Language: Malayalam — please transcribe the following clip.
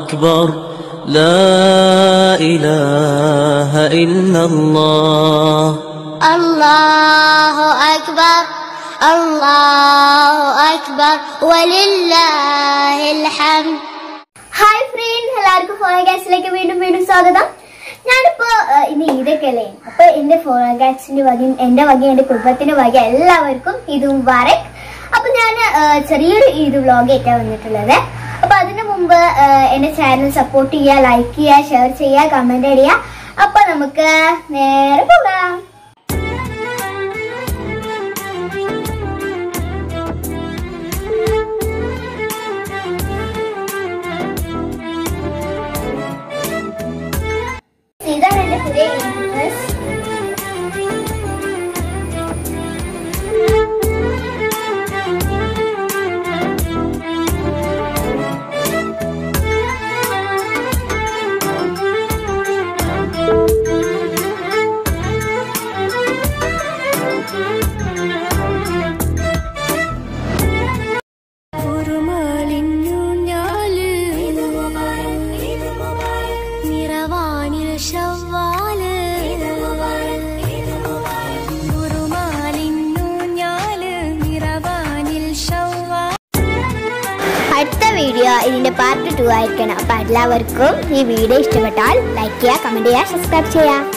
أكبر لا إله إلا الله الله أكبر الله أكبر ولله الحمد ഹായ് ഫ്രണ്ട്സ് എല്ലാവർക്കും ഫോൺ ഗാസിലേക്ക് വീണ്ടും വീണ്ടും സ്വാഗതം ഞാനിപ്പോ ഏഹ്, ഇന്ന് ഈദൊക്കെ അല്ലേ അപ്പൊ എന്റെ ഫോൺ ഗാസിന്റെ വകയും എന്റെ വകയും എന്റെ കുടുംബത്തിന്റെ വകയും എല്ലാവർക്കും ഇത് മുബാറക് അപ്പൊ ഞാൻ ഏഹ്, ചെറിയൊരു ഈദ് വ്ളോഗ് ആയിട്ടാണ് വന്നിട്ടുള്ളത് അപ്പൊ അതിനു മുമ്പ് ഏഹ്, എന്റെ ചാനൽ സപ്പോർട്ട് ചെയ്യുക ലൈക്ക് ചെയ്യുക ഷെയർ ചെയ്യുക കമന്റ് ചെയ്യുക അപ്പൊ നമുക്ക് നേരെ പോകാം ഇതാണ് എന്റെ പുതിയ ഡ്രസ് നിറവാനിൽ ശവ്വാല് ഗുരുമാലിന്നൂഞ്ഞാല് നിറവാനിൽ ശവ്വാ അടുത്ത വീഡിയോ ഇതിന്റെ പാർട്ട് ടു ആയിരിക്കണം അപ്പൊ എല്ലാവർക്കും ഈ വീഡിയോ ഇഷ്ടപ്പെട്ടാൽ ലൈക്ക് ചെയ്യുക കമന്റ് ചെയ്യുക സബ്സ്ക്രൈബ് ചെയ്യുക